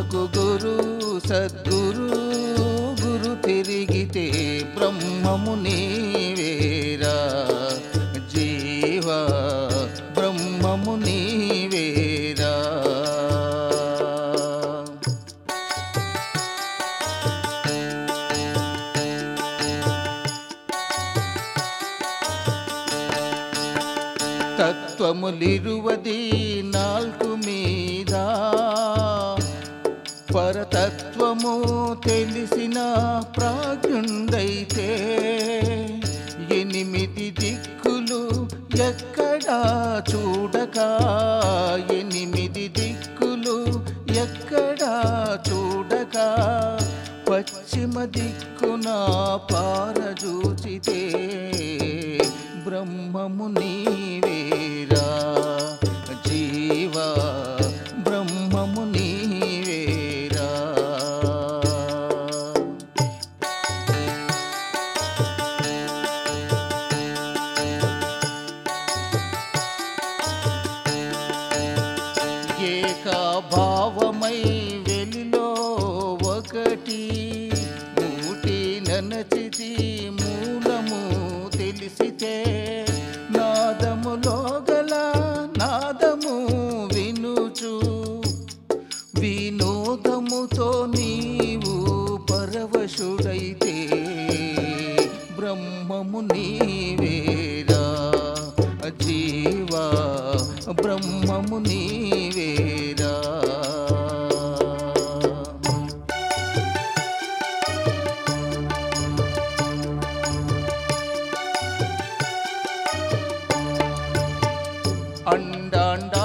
గురునకు గురు సద్గురు గురు తిరిగితే బ్రహ్మము నీవేరా జీవా బ్రహ్మము నీవేరా తత్వములిరువది నాల్గు మీద పరతత్వము తెలిసిన ప్రాజ్ఞుండైతే ఎనిమిది దిక్కులు ఎక్కడా చూడక ఎనిమిది దిక్కులు ఎక్కడా చూడక పశ్చిమ దిక్కున పారజూచితే బ్రహ్మము నీవేరా జీవా బ్రహ్మము నీవేరా ఏకాభావమై వెలిలో ఒకటి మూటి ననచితి మూలము తెలిసితే నాదములో గల నాదము వినుచు వినోదముతో నీవు పరవశుడైతే బ్రహ్మము నీవేరా జీవా బ్రహ్మము నీవేరా అండాండా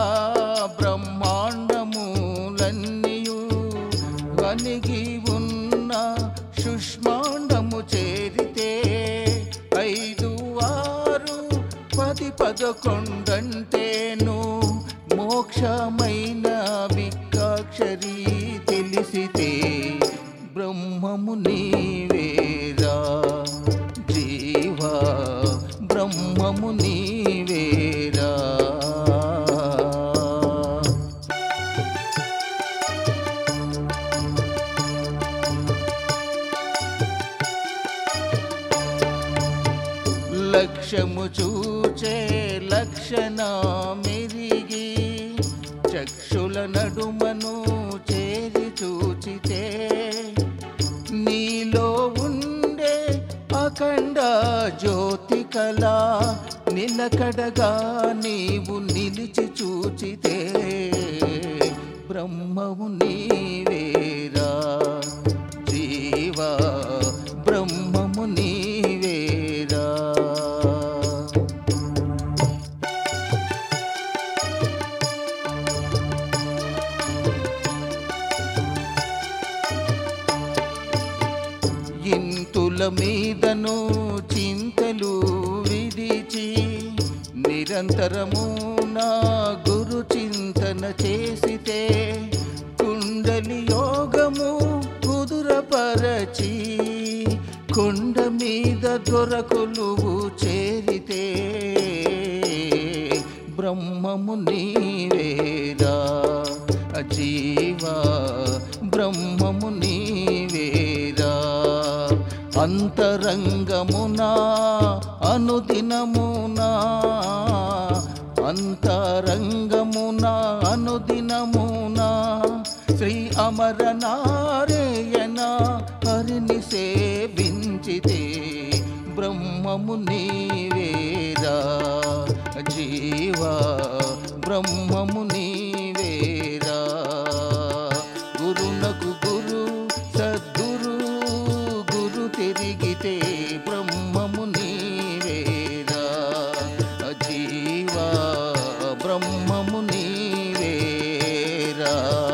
బ్రహ్మాండములన్నీయు వనిగి ఉన్న సుష్మాండము చేరితే ఐదు ఆరు పది పదకొండంటేను మోక్షమైన వికాక్షరి తెలిసితే బ్రహ్మము నీవేరా జీవా బ్రహ్మము నీవేరా లక్ష్యము చూచే లక్షణ మెరిగి చక్షుల నడుమను చేరి చూచితే నీలో ఉండే అఖండ జ్యోతి కళ నిలకడగా నీవు నిలిచి చూచితే బ్రహ్మము నీవేరా జీవా బ్రహ్మము నీవేరా ఇంతుల మీదను చింతలు విడిచి నిరంతరము నా గురు చింతన చేసితే కుండలి యోగము కుదురపరచి కొండ మీద దొరకొలువు చేరితే బ్రహ్మము నీవేరా జీవా బ్రహ్మము నీవేరా అంతరంగమునా అనుదినమునా అంతరంగమునా అనుదినమునా శ్రీ అమరనారాయణ హరిని సేవించితే బ్రహ్మము నీవేరా జీవా బ్రహ్మము నీవేరా గురునకు గురు సద్గురు గురు తిరిగితే బ్రహ్మము నీవేరా జీవా బ్రహ్మము నీవేరా